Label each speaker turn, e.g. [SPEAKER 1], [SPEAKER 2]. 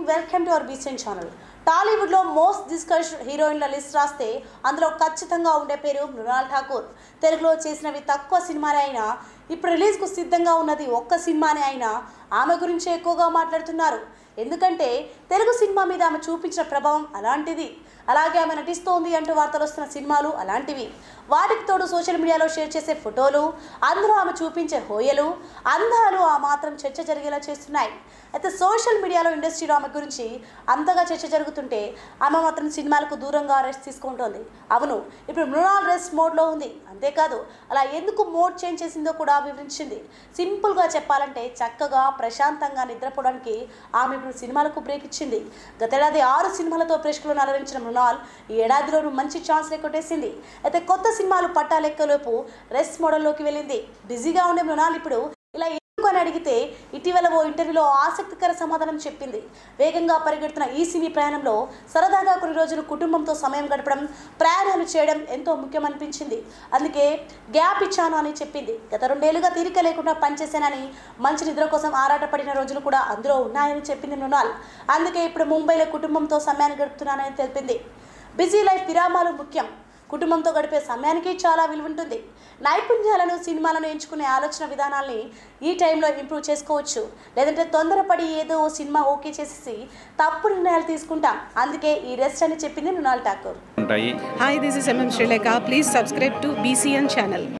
[SPEAKER 1] Welcome to our బీసెన్ channel టాలీవుడ్లో most discuss హీరోయిన్ల లిస్ట్ రాస్తే అందులో ఖచ్చితంగా ఉండే పేరు మృణాల్ ఠాకూర్ తెలుగులో చేసినవి తక్కువ సినిమానే అయినా ఇప్పుడు రిలీజ్కు సిద్ధంగా ఉన్నది ఒక్క సినిమానే అయినా ఆమె గురించి ఎక్కువగా మాట్లాడుతున్నారు ఎందుకంటే తెలుగు సినిమా మీద ఆమె చూపించిన ప్రభావం అలాంటిది అలాగే ఆమె నటిస్తోంది అంటూ వార్తలు వస్తున్న సినిమాలు అలాంటివి వాటికి తోడు సోషల్ మీడియాలో షేర్ చేసే ఫోటోలు అందులో ఆమె చూపించే హోయలు అందాలు ఆ మాత్రం చర్చ జరిగేలా చేస్తున్నాయి అయితే సోషల్ మీడియాలో ఇండస్ట్రీలో ఆమె గురించి అంతగా చర్చ జరుగుతుంటే ఆమె మాత్రం సినిమాలకు దూరంగా రెస్ట్ తీసుకుంటోంది అవును ఇప్పుడు మృణాల్ రెస్ట్ మోడ్లో ఉంది అంతేకాదు అలా ఎందుకు మోడ్ చేంజ్ చేసిందో కూడా వివరించింది సింపుల్గా చెప్పాలంటే చక్కగా ప్రశాంతంగా నిద్రపోవడానికి ఆమె ఇప్పుడు సినిమాలకు బ్రేక్ ఇచ్చింది గతేడాది ఆరు సినిమాలతో ప్రేక్షకులను అలరించిన మృణాల్ ఈ ఏడాదిలోనూ మంచి ఛాన్స్ కొట్టేసింది అయితే కొత్త సినిమాలు పట్టాలెక్కలోపు రెస్ట్ మోడల్లోకి వెళ్ళింది బిజీగా ఉండే మృణాల్ ఇప్పుడు ఇలా ఎందుకు అని అడిగితే ఇటీవల ఓ ఇంటర్వ్యూలో ఆసక్తికర సమాధానం చెప్పింది వేగంగా పరిగెడుతున్న ఈ సినీ ప్రయాణంలో సరదాగా కొన్ని రోజులు కుటుంబంతో సమయం గడపడం ప్రయాణాలు చేయడం ఎంతో ముఖ్యమనిపించింది అందుకే గ్యాప్ ఇచ్చాను అని చెప్పింది గత రెండేళ్లుగా తీరిక లేకుండా పనిచేశానని మంచి నిద్ర కోసం ఆరాటపడిన రోజులు కూడా అందులో ఉన్నాయని చెప్పింది మృణాల్ అందుకే ఇప్పుడు ముంబైలో కుటుంబంతో సమయాన్ని గడుపుతున్నానని తెలిపింది బిజీ లైఫ్ విరామాలు ముఖ్యం కుటుంబంతో గడిపే సమయానికి చాలా విలువ ఉంటుంది నైపుణ్యాలను సినిమాలను ఎంచుకునే ఆలోచన విధానాల్ని ఈ టైంలో ఇంప్రూవ్ చేసుకోవచ్చు లేదంటే తొందరపడి ఏదో ఓ సినిమా ఓకే చేసేసి తప్పు నిర్ణయాలు తీసుకుంటాం అందుకే ఈ రెస్ట్ అని చెప్పింది మృణాల్ ఠాకూర్
[SPEAKER 2] ఉంటాయి
[SPEAKER 3] Hi, this is MM Sri Lanka. Please subscribe to BCN channel.